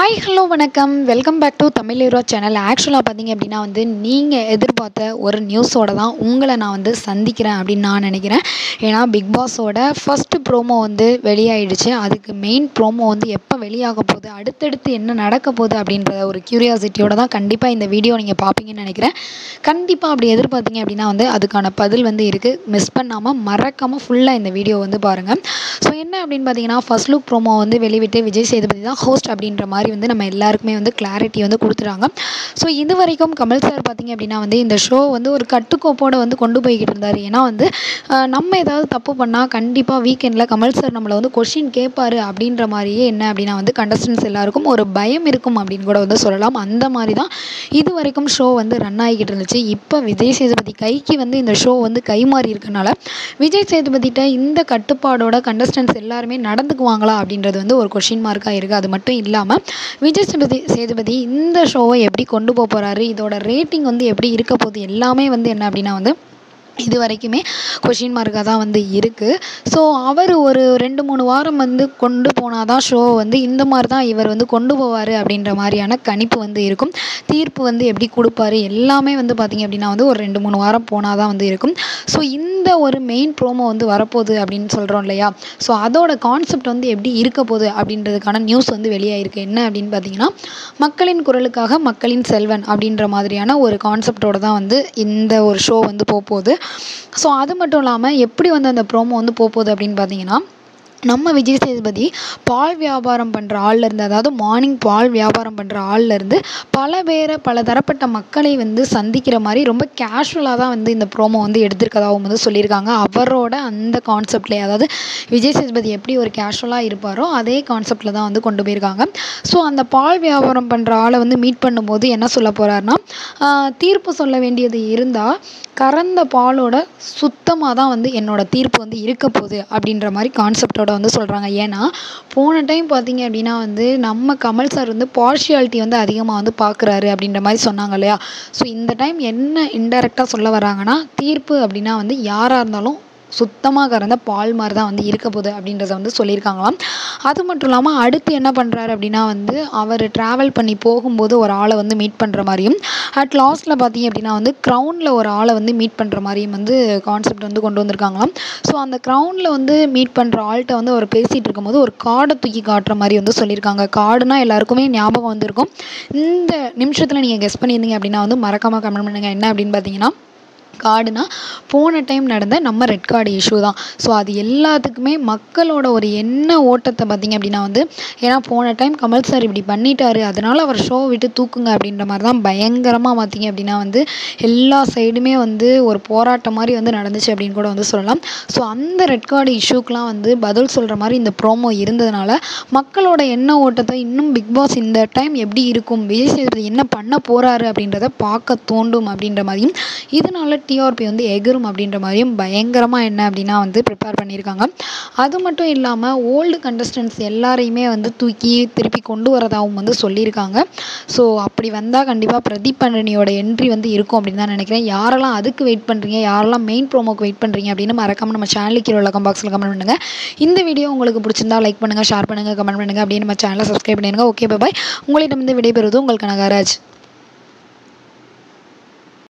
hi hello வணக்கம் welcome back to Tamil hero channel ஆக்சுவலாக பார்த்தீங்க அப்படின்னா வந்து நீங்கள் எதிர்பார்த்த ஒரு நியூஸோட தான் உங்களை நான் வந்து சந்திக்கிறேன் அப்படின்னு நான் நினைக்கிறேன் ஏன்னா பிக் பாஸோட ஃபஸ்ட்டு ப்ரோமோ வந்து வெளியாயிடுச்சு அதுக்கு மெயின் ப்ரோமோ வந்து எப்போ வெளியாக போகுது அடுத்தடுத்து என்ன நடக்க போகுது அப்படின்ற ஒரு க்யூரியாசிட்டியோட தான் கண்டிப்பாக இந்த வீடியோ நீங்கள் பார்ப்பீங்கன்னு நினைக்கிறேன் கண்டிப்பாக அப்படி எதிர்பார்த்தீங்க அப்படின்னா வந்து அதுக்கான பதில் வந்து இருக்குது மிஸ் பண்ணாமல் மறக்காமல் ஃபுல்லாக இந்த வீடியோ வந்து பாருங்கள் ஸோ என்ன அப்படின்னு பார்த்தீங்கன்னா ஃபர்ஸ்ட் லுக் ப்ரோமோ வந்து வெளிவிட்டு விஜய் சேதுபதி தான் ஹோஸ்ட் அப்படின்ற மாதிரி வந்து நம்ம எல்லாருக்குமே வந்து கிளாரிட்டி வந்து கொடுத்துட்டாங்க ஸோ இது வரைக்கும் கமல் சார் பார்த்தீங்க அப்படின்னா வந்து இந்த ஷோ வந்து ஒரு கட்டுக்கோப்போட வந்து கொண்டு போய்கிட்டு இருந்தார் ஏன்னா வந்து ஆஹ், நம்ம ஏதாவது தப்பு பண்ணால் கண்டிப்பாக வீக்கெண்டில் கமல் சார் நம்மளை வந்து கொஷின் கேட்பாரு அப்படின்ற மாதிரியே என்ன அப்படின்னா வந்து கண்டஸ்டன்ஸ் எல்லாருக்கும் ஒரு பயம் இருக்கும் அப்படின்னு கூட வந்து சொல்லலாம் அந்த மாதிரி தான் இது வரைக்கும் ஷோ வந்து ரன் ஆகிக்கிட்டு இருந்துச்சு இப்போ விஜய் சேதுபதி கைக்கு வந்து இந்த ஷோ வந்து கை மாறி இருக்கனால விஜய் சேதுபதிட்ட இந்த கட்டுப்பாடோட கண்டஸ்டன்ஸ் எல்லாருமே நடந்துக்குவாங்களா அப்படின்றது வந்து ஒரு கொஷின் மார்க்காக இருக்குது அது மட்டும் இல்லாமல் விஜய் சேதுபதி சேதுபதி இந்த ஷோவை எப்படி கொண்டு போக போகிறாரு இதோட ரேட்டிங் வந்து எப்படி இருக்க போகுது எல்லாமே வந்து என்ன அப்படின்னா வந்து இது வரைக்குமே கொஷின் மார்க்காக தான் வந்து இருக்குது ஸோ அவர் ஒரு ரெண்டு மூணு வாரம் வந்து கொண்டு போனால் தான் ஷோ வந்து இந்த மாதிரி தான் இவர் வந்து கொண்டு போவார் அப்படின்ற மாதிரியான கணிப்பு வந்து இருக்கும் தீர்ப்பு வந்து எப்படி கொடுப்பாரு எல்லாமே வந்து பார்த்திங்க அப்படின்னா வந்து ஒரு ரெண்டு மூணு வாரம் போனால் தான் வந்து இருக்கும் ஸோ இந்த ஒரு மெயின் ப்ரோமோ வந்து வரப்போகுது அப்படின்னு சொல்கிறோம் இல்லையா ஸோ அதோட கான்செப்ட் வந்து எப்படி இருக்க போகுது அப்படின்றதுக்கான நியூஸ் வந்து வெளியாயிருக்கு என்ன அப்படின்னு பார்த்தீங்கன்னா மக்களின் குரலுக்காக மக்களின் செல்வன் அப்படின்ற மாதிரியான ஒரு கான்செப்டோட தான் வந்து இந்த ஒரு ஷோ வந்து போக போகுது ஸோ அது மட்டும் இல்லாமல் எப்படி வந்து அந்த ப்ரோமோ வந்து போக போகுது அப்படின்னு பார்த்தீங்கன்னா நம்ம விஜய் சேதுபதி பால் வியாபாரம் பண்ணுற ஆள்ல இருந்து அதாவது மார்னிங் பால் வியாபாரம் பண்ணுற ஆள்ல இருந்து பல பேரை பல தரப்பட்ட மக்களை வந்து சந்திக்கிற மாதிரி ரொம்ப கேஷுவலாக தான் வந்து இந்த ப்ரோமோ வந்து எடுத்திருக்கதாகவும் வந்து சொல்லியிருக்காங்க அவரோட அந்த கான்செப்ட்லேயே அதாவது விஜய் சேதுபதி எப்படி ஒரு கேஷுவலாக இருப்பாரோ அதே கான்செப்டில் தான் வந்து கொண்டு போயிருக்காங்க ஸோ அந்த பால் வியாபாரம் பண்ணுற ஆளை வந்து மீட் பண்ணும்போது என்ன சொல்ல போகிறாருன்னா தீர்ப்பு சொல்ல வேண்டியது இருந்தால் கறந்த பாலோட சுத்தமாக தான் வந்து என்னோட தீர்ப்பு வந்து இருக்க போகுது அப்படின்ற மாதிரி கான்செப்டோட வந்து சொல்கிறாங்க ஏன்னா போன டைம் பார்த்தீங்க அப்படின்னா வந்து நம்ம கமல் சார் வந்து பார்ஷியாலிட்டி வந்து அதிகமாக வந்து பார்க்குறாரு அப்படின்ற மாதிரி சொன்னாங்க இல்லையா ஸோ இந்த டைம் என்ன இன்டெரக்டாக சொல்ல வராங்கன்னா தீர்ப்பு அப்படின்னா வந்து யாராக இருந்தாலும் சுத்தமாக கறந்த பால் மாதிரி தான் வந்து இருக்க போகுது அப்படின்றத வந்து சொல்லியிருக்காங்களாம் அது மட்டும் இல்லாமல் அடுத்து என்ன பண்ணுறாரு அப்படின்னா வந்து அவர் ட்ராவல் பண்ணி போகும்போது ஒரு ஆளை வந்து மீட் பண்ணுற மாதிரியும் அட் லாஸ்ட்டில் பார்த்தீங்க அப்படின்னா வந்து க்ரௌனில் ஒரு ஆளை வந்து மீட் பண்ணுற மாதிரியும் வந்து கான்செப்ட் வந்து கொண்டு வந்திருக்காங்களாம் ஸோ அந்த க்ரௌனில் வந்து மீட் பண்ணுற ஆள்கிட்ட வந்து அவர் பேசிகிட்டு இருக்கும்போது ஒரு கார்டை தூக்கி காட்டுற மாதிரி வந்து சொல்லியிருக்காங்க கார்டுனா எல்லாருக்குமே ஞாபகம் வந்திருக்கும் இந்த நிமிஷத்தில் நீங்கள் கெஸ் பண்ணியிருந்தீங்க அப்படின்னா வந்து மறக்காமல் கமெண்ட் பண்ணுங்கள் என்ன அப்படின்னு பார்த்தீங்கன்னா கார்டுனா போன டைம் நடந்த நம்ம ரெட் கார்டு இஷ்யூ தான் ஸோ அது எல்லாத்துக்குமே மக்களோட ஒரு எண்ண ஓட்டத்தை பார்த்திங்க அப்படின்னா வந்து ஏன்னா போன டைம் கமல் சார் இப்படி பண்ணிட்டாரு அதனால் அவர் ஷோ விட்டு தூக்குங்க அப்படின்ற மாதிரி தான் பயங்கரமாக பார்த்திங்க அப்படின்னா வந்து எல்லா சைடுமே வந்து ஒரு போராட்டம் மாதிரி வந்து நடந்துச்சு அப்படின்னு கூட வந்து சொல்லலாம் ஸோ அந்த ரெட் கார்டு இஷ்யூக்கெலாம் வந்து பதில் சொல்கிற மாதிரி இந்த ப்ரோமோ இருந்ததுனால மக்களோட எண்ண ஓட்டத்தை இன்னும் பிக் பாஸ் இந்த டைம் எப்படி இருக்கும் விஜய் சேதுபதி என்ன பண்ண போகிறாரு அப்படின்றத பார்க்க தோண்டும் அப்படின்ற மாதிரியும் இதனால டிஆர்பி வந்து எகிரும் அப்படின்ற மாதிரியும் பயங்கரமாக என்ன அப்படின்னா வந்து ப்ரிப்பேர் பண்ணியிருக்காங்க அது மட்டும் இல்லாமல் ஓல்டு கண்டஸ்டன்ஸ் எல்லாரையுமே வந்து தூக்கி திருப்பி கொண்டு வரதாகவும் வந்து சொல்லியிருக்காங்க ஸோ அப்படி வந்தால் கண்டிப்பாக பிரதீப் பண்டனியோட என்ட்ரி வந்து இருக்கும் அப்படின்னு தான் நினைக்கிறேன் யாரெல்லாம் அதுக்கு வெயிட் பண்ணுறீங்க யாரெல்லாம் மெயின் ப்ரோமோக்கு வெயிட் பண்ணுறீங்க அப்படின்னு மறக்காம நம்ம சேனலுக்கு கீழே உள்ள பாக்ஸில் கமெண்ட் பண்ணுங்கள் இந்த வீடியோ உங்களுக்கு பிடிச்சிருந்தா லைக் பண்ணுங்கள் ஷேர் பண்ணுங்கள் கமெண்ட் பண்ணுங்கள் அப்படின்னு நம்ம சேனலை சப்ஸ்கிரைப் பண்ணிடுங்க ஓகே பாய் உங்களிடம் வந்து விடைபெறுவது உங்களுக்கு நகராஜ்